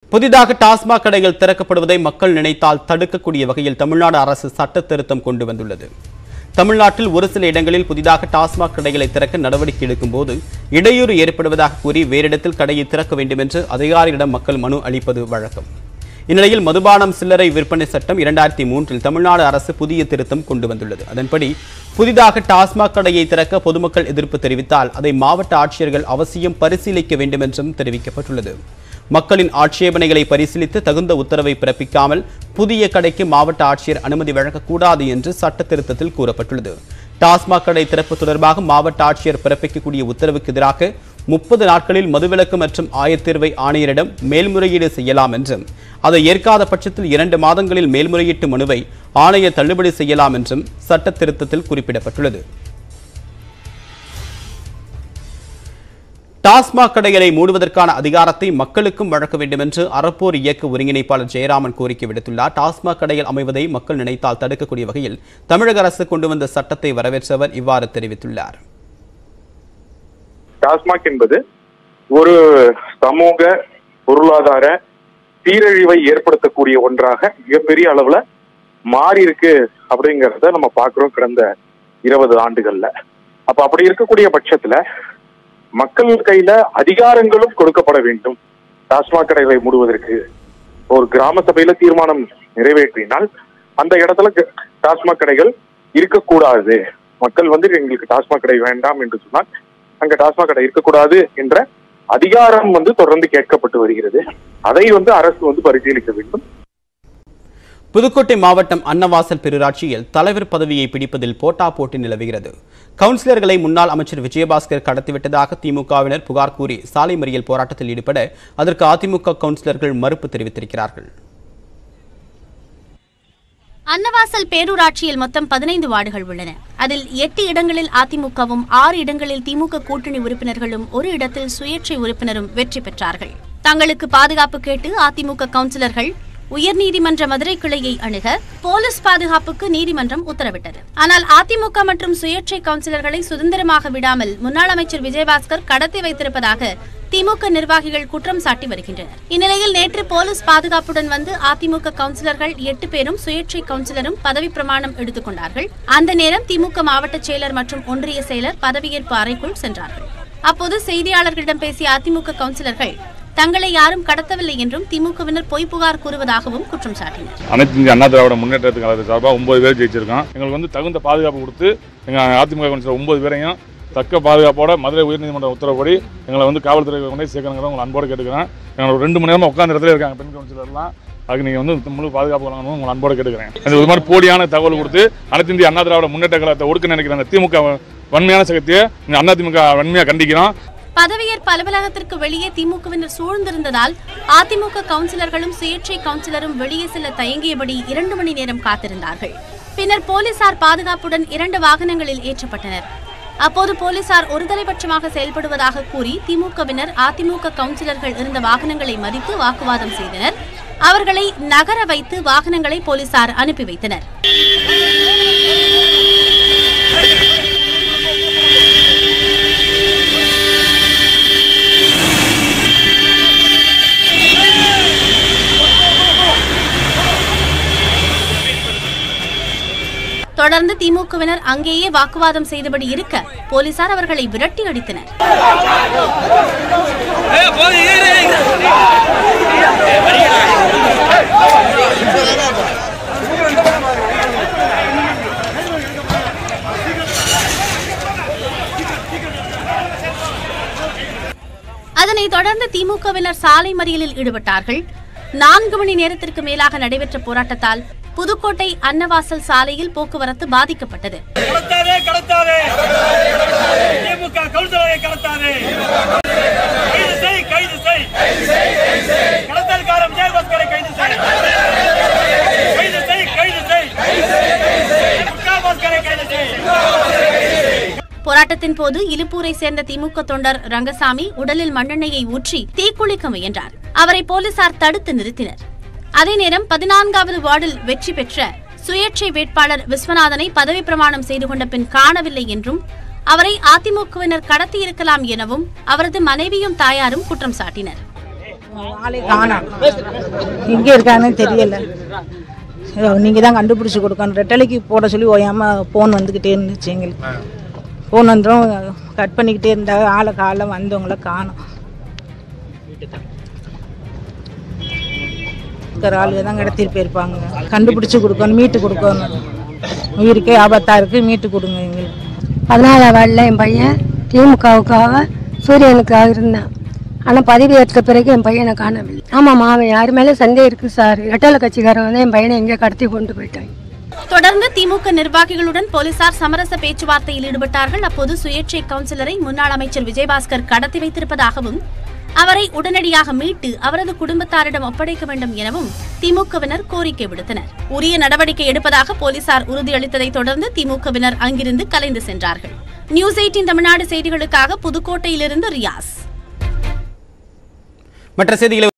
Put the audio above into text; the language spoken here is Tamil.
புதிதாக டாஸ்மாக் கடைகள் திறக்கப்படுவதை மக்கள் நினைத்தால் தடுக்கக்கூடிய வகையில் தமிழ்நாடு அரசு சட்ட திருத்தம் கொண்டு வந்துள்ளது தமிழ்நாட்டில் ஒரு சில இடங்களில் புதிதாக டாஸ்மாக் கடைகளை திறக்க நடவடிக்கை எடுக்கும்போது இடையூறு ஏற்படுவதாக கூறி வேறிடத்தில் கடையை திறக்க வேண்டும் என்று அதிகாரியிடம் மக்கள் மனு அளிப்பது வழக்கம் இந்நிலையில் மதுபானம் சில்லறை விற்பனை சட்டம் இரண்டாயிரத்தி மூன்றில் தமிழ்நாடு அரசு புதிய திருத்தம் கொண்டு வந்துள்ளது அதன்படி புதிதாக டாஸ்மாக் கடையை திறக்க பொதுமக்கள் எதிர்ப்பு தெரிவித்தால் அதை மாவட்ட ஆட்சியர்கள் அவசியம் பரிசீலிக்க வேண்டும் என்றும் தெரிவிக்கப்பட்டுள்ளது மக்களின் ஆட்சேபனைகளை பரிசீலித்து தகுந்த உத்தரவை பிறப்பிக்காமல் புதிய கடைக்கு மாவட்ட ஆட்சியர் அனுமதி வழங்கக்கூடாது என்று சட்ட திருத்தத்தில் கூறப்பட்டுள்ளது டாஸ்மாக் கடை திறப்பு தொடர்பாக மாவட்ட ஆட்சியர் பிறப்பிக்கக்கூடிய உத்தரவுக்கு எதிராக முப்பது நாட்களில் மதுவிலக்கு மற்றும் ஆயத்தீர்வை ஆணையரிடம் மேல்முறையீடு செய்யலாம் என்றும் அதை ஏற்காத பட்சத்தில் இரண்டு மாதங்களில் மேல்முறையீட்டு மனுவை ஆணையர் தள்ளுபடி செய்யலாம் என்றும் சட்ட திருத்தத்தில் குறிப்பிடப்பட்டுள்ளது டாஸ்மாக் கடைகளை மூடுவதற்கான அதிகாரத்தை மக்களுக்கும் வழங்க வேண்டும் என்று அறப்போர் இயக்க ஒருங்கிணைப்பாளர் ஜெயராமன் கோரிக்கை விடுத்துள்ளார் டாஸ்மாக் கடைகள் அமைவதை மக்கள் நினைத்தால் தடுக்கக்கூடிய வகையில் தமிழக அரசு கொண்டு வந்த சட்டத்தை வரவேற்றவர் இவ்வாறு தெரிவித்துள்ளார் டாஸ்மாக் என்பது ஒரு சமூக பொருளாதார சீரழிவை ஏற்படுத்தக்கூடிய ஒன்றாக மிகப்பெரிய அளவுல மாறி இருக்கு அப்படிங்கறத நம்ம பாக்குறோம் கடந்த இருபது ஆண்டுகள்ல அப்ப அப்படி இருக்கக்கூடிய பட்சத்துல மக்கள் கையில அதிகாரங்களும் கொடுக்கப்பட வேண்டும் டாஸ்மாக் கடைகளை மூடுவதற்கு ஒரு கிராம சபையில தீர்மானம் நிறைவேற்றினால் அந்த இடத்துல க- டாஸ்மாக் கடைகள் இருக்கக்கூடாது மக்கள் வந்து எங்களுக்கு டாஸ்மாக் கடை வேண்டாம் என்று சொன்னால் அங்க டாஸ்மாக் கடை இருக்கக்கூடாது என்ற அதிகாரம் வந்து தொடர்ந்து கேட்கப்பட்டு வருகிறது அதை வந்து அரசு வந்து பரிசீலிக்க வேண்டும் புதுக்கோட்டை மாவட்டம் அன்னவாசல் பேரூராட்சியில் தலைவர் பதவியை பிடிப்பதில் போட்டா போட்டி நிலவுகிறது கவுன்சிலர்களை முன்னாள் அமைச்சர் விஜயபாஸ்கர் கடத்திவிட்டதாக திமுகவினர் புகார் கூறி சாலை மறியல் போராட்டத்தில் ஈடுபட அதற்கு அதிமுக கவுன்சிலர்கள் மறுப்பு தெரிவித்திருக்கிறார்கள் அன்னவாசல் பேரூராட்சியில் மொத்தம் பதினைந்து வார்டுகள் உள்ளன அதில் எட்டு இடங்களில் அதிமுகவும் ஆறு இடங்களில் திமுக கூட்டணி உறுப்பினர்களும் ஒரு இடத்தில் சுயேட்சை உறுப்பினரும் வெற்றி பெற்றார்கள் தங்களுக்கு பாதுகாப்பு கேட்டு அதிமுக கவுன்சிலர்கள் உயர்நீதிமன்ற மதுரை கிளையை அணுக போலீஸ் பாதுகாப்புக்கு நீதிமன்றம் உத்தரவிட்டது ஆனால் அதிமுக மற்றும் சுயேட்சை கவுன்சிலர்களை சுதந்திரமாக விடாமல் முன்னாள் அமைச்சர் விஜயபாஸ்கர் கடத்தி வைத்திருப்பதாக திமுக நிர்வாகிகள் குற்றம் சாட்டி வருகின்றனர் இந்நிலையில் நேற்று போலீஸ் பாதுகாப்புடன் வந்து அதிமுக கவுன்சிலர்கள் எட்டு பேரும் சுயேட்சை கவுன்சிலரும் பதவி பிரமாணம் எடுத்துக் கொண்டார்கள் அந்த நேரம் திமுக மாவட்ட செயலர் மற்றும் ஒன்றிய செயலர் பதவியேற்பு அறைக்குள் சென்றார்கள் அப்போது செய்தியாளர்களிடம் பேசிய அதிமுக கவுன்சிலர்கள் தங்களை யாரும் கடத்தவில்லை என்றும் திமுகவினர் பொய் புகார் கூறுவதாகவும் குற்றம் சாட்டினர் அனைத்து இந்திய அண்ணா திராவிட முன்னேற்றத்துக்கு கழகத்து சார்பாக ஒன்பது பேர் ஜெயிச்சிருக்கோம் எங்களுக்கு வந்து தகுந்த பாதுகாப்பு கொடுத்து எங்கள் அதிமுக கவுன்சிலர் ஒன்பது பேரையும் தக்க பாதுகாப்போட மதுரை உயர்நீதிமன்ற உத்தரவுப்படி எங்களை வந்து காவல்துறை கொண்டே சேர்க்கணுங்கிறத உங்களை அன்போடு கேட்டுக்கிறேன் எங்களை ஒரு ரெண்டு மணி நேரமாக உட்காந்த இடத்துல இருக்காங்க பெண் கவுன்சிலர்லாம் அதுக்கு நீங்கள் வந்து முழு பாதுகாப்பு வழங்கணும் உங்களை அன்போடு கேட்டுக்கிறேன் அந்த ஒரு மாதிரி போலியான தகவல் கொடுத்து அனைத்து இந்திய அண்ணா திராவிட முன்னேற்ற கழகத்தை ஒடுக்க நினைக்கிற அந்த திமுக வன்மையான சக்தியை இந்த அண்ணா திமுக வன்மையாக கண்டிக்கிறோம் பதவியேற்பு அலுவலகத்திற்கு வெளியே திமுகவினர் சூழ்ந்திருந்ததால் அதிமுக கவுன்சிலர்களும் சுயேட்சை கவுன்சிலரும் வெளியே செல்ல தயங்கியபடி இரண்டு மணி நேரம் காத்திருந்தார்கள் பின்னர் போலீசார் பாதுகாப்புடன் இரண்டு வாகனங்களில் ஏற்றப்பட்டனர் அப்போது போலீசார் ஒருதலைபட்சமாக செயல்படுவதாக கூறி திமுகவினர் அதிமுக கவுன்சிலர்கள் இருந்த வாகனங்களை மதித்து வாக்குவாதம் செய்தனர் அவர்களை நகர வைத்து வாகனங்களை போலீசார் அனுப்பி வைத்தனர் தொடர்ந்து திமுகவினர் அங்கேயே வாக்குவாதம் செய்தபடி இருக்க போலீசார் அவர்களை விரட்டி அடித்தனர் அதனைத் தொடர்ந்து திமுகவினர் சாலை மறியலில் ஈடுபட்டார்கள் நான்கு மணி நேரத்திற்கு மேலாக நடைபெற்ற போராட்டத்தால் புதுக்கோட்டை அன்னவாசல் சாலையில் போக்குவரத்து பாதிக்கப்பட்டது கடத்தாதே கடத்தாதே திமுக கவுன்சிலரை கடத்தாதே கைது செய் கைது செய் கடத்தல்கார விஜயபாஸ்கரை கைது செய் கைது செய் கைது செய் முக்காபாஸ்கரை கைது செய் போராட்டத்தின் போது இலுப்பூரை சேர்ந்த திமுக தொண்டர் ரங்கசாமி உடலில் மண்ணெண்ணெயை ஊற்றி தீக்குளிக்க முயன்றார் அவரை போலீசார் தடுத்து நிறுத்தினர் அதே நேரம் பதினான்காவது வார்டில் வெற்றி பெற்ற சுயேட்சை வேட்பாளர் விஸ்வநாதனை பதவி பிரமாணம் செய்து கொண்ட பின் காணவில்லை என்றும் அவரை அதிமுகவினர் கடத்தியிருக்கலாம் எனவும் அவரது மனைவியும் தாயாரும் குற்றம் சாட்டினர் ஆளே காணோம் எங்கே இருக்காங்கன்னு தெரியல நீங்கள் தான் கண்டுபிடிச்சி கொடுக்கணும் ரெட்டலைக்கு போட சொல்லி ஓயாமல் ஃபோன் வந்துக்கிட்டே இருந்துச்சு எங்களுக்கு ஃபோன் வந்துடும் கட் பண்ணிக்கிட்டே இருந்தாங்க ஆளை காலைல வந்தவங்கள காணோம் இருக்கிற ஆளுங்க தான் கடத்திட்டு போயிருப்பாங்க கண்டுபிடிச்சி கொடுக்கணும் மீட்டு கொடுக்கணும் உயிருக்கே ஆபத்தாக இருக்குது மீட்டு கொடுங்க எங்களுக்கு பதினாலாம் வார்டில் என் பையன் திமுகவுக்காக சூரியனுக்காக இருந்தான் ஆனால் பதவி ஏற்ற பிறகு என் பையனை காணவில்லை ஆமாம்மா அவன் யார் மேலே சந்தேகம் இருக்குது சார் ரெட்டலை கட்சிக்காரன் வந்து என் பையனை எங்கேயோ கடத்தி கொண்டு போயிட்டாங்க தொடர்ந்து திமுக நிர்வாகிகளுடன் போலீசார் சமரச பேச்சுவார்த்தையில் ஈடுபட்டார்கள் அப்போது சுயேட்சை கவுன்சிலரை முன்னாள் அமைச்சர் விஜயபாஸ்கர் கடத்தி வைத்திருப்பதாகவும் அவரை உடனடியாக மீட்டு அவரது குடும்பத்தாரிடம் ஒப்படைக்க வேண்டும் எனவும் திமுகவினர் கோரிக்கை விடுத்தனர் உரிய நடவடிக்கை எடுப்பதாக போலீசார் உறுதியளித்ததைத் தொடர்ந்து திமுகவினர் அங்கிருந்து கலைந்து சென்றார்கள் நியூஸ் எயிட்டின் தமிழ்நாடு செய்திகளுக்காக புதுக்கோட்டையிலிருந்து ரியாஸ் மற்ற செய்திகளை